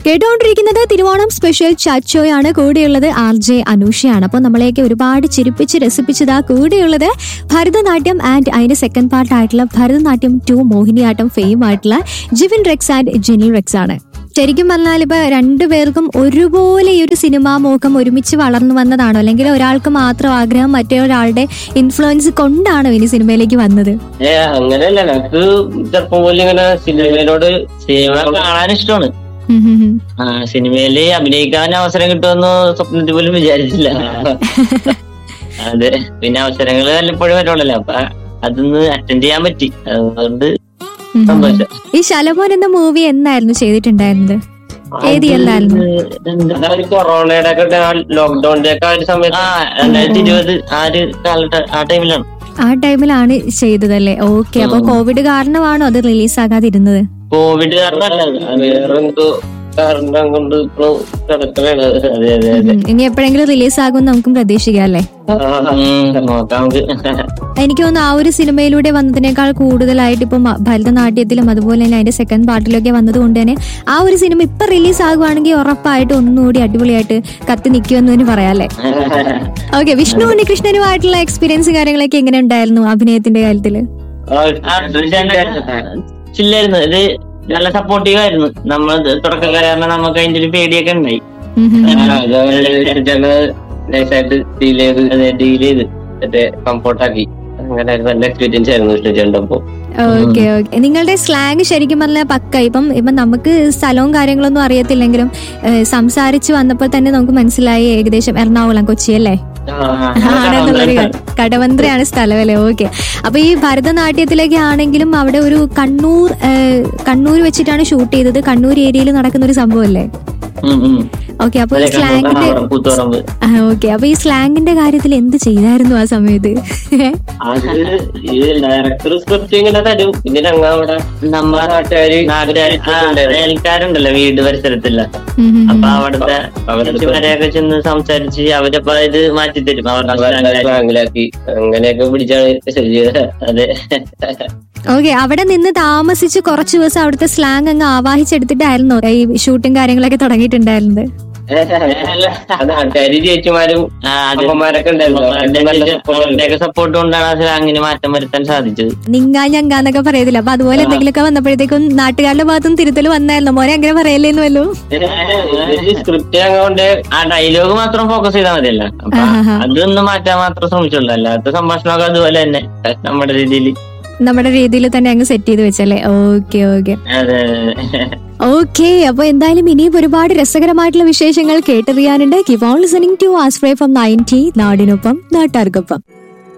കേട്ടുകൊണ്ടിരിക്കുന്നത് തിരുവോണം സ്പെഷ്യൽ ചാച്ചോയാണ് കൂടെയുള്ളത് R J അനൂഷയാണ് അപ്പോൾ നമ്മളെയൊക്കെ ഒരുപാട് ചിരിപ്പിച്ച് രസിപ്പിച്ചത് ആ കൂടെയുള്ളത് ഭരതനാട്യം ആൻഡ് അതിന്റെ സെക്കൻഡ് പാർട്ട് ആയിട്ടുള്ള ഭരതനാട്യം ടു മോഹിനിയാട്ടം ഫെയിം ആയിട്ടുള്ള Jivin Rex and Jeny Rex ആണ് ശരിക്കും പറഞ്ഞാൽ ഇപ്പൊ രണ്ടുപേർക്കും ഒരുപോലെ ഈ ഒരു സിനിമാ മോഹം ഒരുമിച്ച് വളർന്നു വന്നതാണോ അല്ലെങ്കിൽ ഒരാൾക്ക് മാത്രം ആഗ്രഹം മറ്റേ ഒരാളുടെ ഇൻഫ്ലുവൻസ് കൊണ്ടാണോ ഇനി സിനിമയിലേക്ക് വന്നത് ഏ അങ്ങനെയല്ല എനിക്ക് ചെറുപ്പം പോലെ ഇങ്ങനെ സിനിമയിലോട് സിനിമ കാണാൻ ഇഷ്ടമാണ് ഉം ഉം ഉം. ആ സിനിമയില് അഭിനയിക്കാൻ അവസരം കിട്ടുമെന്ന് സ്വപ്നത്തിൽ പോലും വിചാരിച്ചില്ല അതെ പിന്നെ അവസരങ്ങൾ വല്ലപ്പോഴും വരുള്ളല്ലോ അപ്പൊ അതൊന്ന് അറ്റൻഡ് ചെയ്യാൻ പറ്റി അതുകൊണ്ട് ഉം ഉം. സന്തോഷം ഈ ശലമോൻ എന്ന മൂവി എന്നായിരുന്നു ചെയ്തിട്ടുണ്ടായിരുന്നത് ഏത് ഇയറിലായിരുന്നു? അതൊരു കൊറോണയുടെ ഒക്കെ ലോക്ക്ഡൌണിന്റെ ഒക്കെ ആ ഒരു സമയത്ത് ആ രണ്ടായിരത്തി ഇരുപത് ആ ഒരു കാലഘട്ട ആ ടൈമിലാണ് ആ ടൈമിലാണ് ചെയ്തതല്ലേ ഓക്കെ അപ്പൊ കോവിഡ് കാരണമാണോ അത് റിലീസ് ആകാതിരുന്നത് കോവിഡ് കാരണമല്ല അത് വേറെ എന്തോ കാരണം കൊണ്ട് ഇപ്പൊ കിടക്കലാണ് അതെ അതെ അതെ ഉം. ഇനി എപ്പോഴെങ്കിലും റിലീസ് ആകും നമുക്കും പ്രതീക്ഷിക്കാം അല്ലേ ഉം, നോക്കാം നമുക്ക് എനിക്ക് തോന്നുന്നു ആ ഒരു സിനിമയിലൂടെ വന്നതിനേക്കാൾ കൂടുതലായിട്ട് ഇപ്പം ഭരതനാട്യത്തിലും അതുപോലെ തന്നെ അതിന്റെ സെക്കൻഡ് പാർട്ടിലൊക്കെ വന്നത് കൊണ്ട് തന്നെ ആ ഒരു സിനിമ ഇപ്പൊ റിലീസ് ആകുവാണെങ്കിൽ ഉറപ്പായിട്ട് ഒന്നുകൂടി അടിപൊളിയായിട്ട് കത്തി നിൽക്കുമെന്ന് തന്നെ പറയാം അല്ലേ ഓക്കെ വിഷ്ണു ഉണ്ണികൃഷ്ണനുമായിട്ടുള്ള എക്സ്പീരിയൻസ് കാര്യങ്ങളൊക്കെ എങ്ങനെ ഉണ്ടായിരുന്നു അഭിനയത്തിന്റെ കാര്യത്തില് ചില്ലായിരുന്നു ഇത് നല്ല സപ്പോർട്ടീവ് ആയിരുന്നു നമ്മൾ തുടക്കക്കാരാണ് നമുക്ക് അതിന്റെ ഒരു പേടിയൊക്കെ ഉണ്ടായി ഉം ഉം. നൈസായിട്ട് ഡീൽ ചെയ്ത് ഡീൽ ചെയ്ത് മറ്റേ കംഫോർട്ടാക്കി അങ്ങനെ നല്ല എക്സ്പീരിയൻസ് ആയിരുന്നു വിഷ്ണു ചേട്ടപ്പോ ഓക്കെ ഓക്കെ നിങ്ങളുടെ സ്ലാങ് ശരിക്കും പറഞ്ഞാൽ പക്ക ഇപ്പം ഇപ്പം നമുക്ക് സ്ഥലവും കാര്യങ്ങളൊന്നും അറിയത്തില്ലെങ്കിലും ഏഹ്, സംസാരിച്ച് വന്നപ്പോൾ തന്നെ നമുക്ക് മനസ്സിലായി ഏകദേശം എറണാകുളം കൊച്ചി അല്ലേ ആണെന്നുള്ളൊരു കാര്യം. കടവന്ത്രയാണ് സ്ഥലം അല്ലേ ഓക്കെ അപ്പൊ ഈ ഭരതനാട്യത്തിലേക്ക് ആണെങ്കിലും അവിടെ ഒരു കണ്ണൂർ ഏഹ്, കണ്ണൂർ വെച്ചിട്ടാണ് ഷൂട്ട് ചെയ്തത് കണ്ണൂർ ഏരിയയിൽ നടക്കുന്ന ഒരു സംഭവം അല്ലേ ഓക്കെ അപ്പൊ ഈ സ്ലാങ്ങിന്റെ കൂത്തുപറമ്പ് ഓക്കെ അപ്പൊ ഈ സ്ലാങ്ങിന്റെ കാര്യത്തിൽ എന്ത് ചെയ്തായിരുന്നു ആ സമയത്ത് അത് ഈ ഡയറക്ടർ സ്ക്രിപ്റ്റ് ഇങ്ങനെ തരും പിന്നെ ഞങ്ങൾ അവിടെ നമ്മളെ നാട്ടുകാര് നാട്ടുകാര് അയൽക്കാരുണ്ടല്ലോ വീട് പരിസരത്തില്ല ഉം ഉം അപ്പൊ അവിടുത്തെ അവരെയൊക്കെ ചെന്ന് സംസാരിച്ച് അവരപ്പോ ഇത് മാറ്റി തരും അവരുടെ സ്ലാങ്ങിലാക്കി അങ്ങനെയൊക്കെ പിടിച്ചാണ് ചെയ്തത് അതെ ഓക്കെ അവിടെ നിന്ന് താമസിച്ച് കുറച്ച് ദിവസം അവിടുത്തെ സ്ലാങ് അങ്ങ് ആവാഹിച്ചെടുത്തിട്ടായിരുന്നോ ഈ ഷൂട്ടും കാര്യങ്ങളൊക്കെ തുടങ്ങിയിട്ടുണ്ടായിരുന്നത് നാട്ടുകാര് ചേച്ചിമാരും അപ്പന്മാരൊക്കെ ഉണ്ടായിരുന്നു സപ്പോർട്ട് കൊണ്ടാണ് ആ സ്ലാങ്ങിന് മാറ്റം വരുത്താൻ സാധിച്ചത് നിങ്ങാ ഞങ്ങാന്നൊക്കെ പറയത്തില്ല അപ്പൊ അതുപോലെ എന്തെങ്കിലുമൊക്കെ വന്നപ്പോഴത്തേക്കും നാട്ടുകാരുടെ ഭാഗത്തും തിരുത്തൽ വന്നായിരുന്നു മോനെ അങ്ങനെ പറയല്ലേന്ന് വല്ലോ സ്ക്രിപ്റ്റ് കൊണ്ട് ആ ഡയലോഗ് മാത്രം ഫോക്കസ് ചെയ്താൽ മതിയല്ല അപ്പൊ ആഹാ. അതൊന്നും മാറ്റാൻ മാത്രം ശ്രമിച്ചുള്ളൂ അല്ലാത്ത സംഭാഷണമൊക്കെ അതുപോലെ തന്നെ നമ്മുടെ രീതിയിൽ നമ്മുടെ രീതിയിൽ തന്നെ അങ്ങ് സെറ്റ് ചെയ്ത് വെച്ചല്ലേ ഓക്കെ ഓക്കെ അതെ അതെ ഓക്കെ അപ്പൊ എന്തായാലും ഇനിയും ഒരുപാട് രസകരമായിട്ടുള്ള വിശേഷങ്ങൾ കേട്ടറിയാനുണ്ട് keep on listening to Asprey from ninety നാടിനൊപ്പം നാട്ടാർക്കൊപ്പം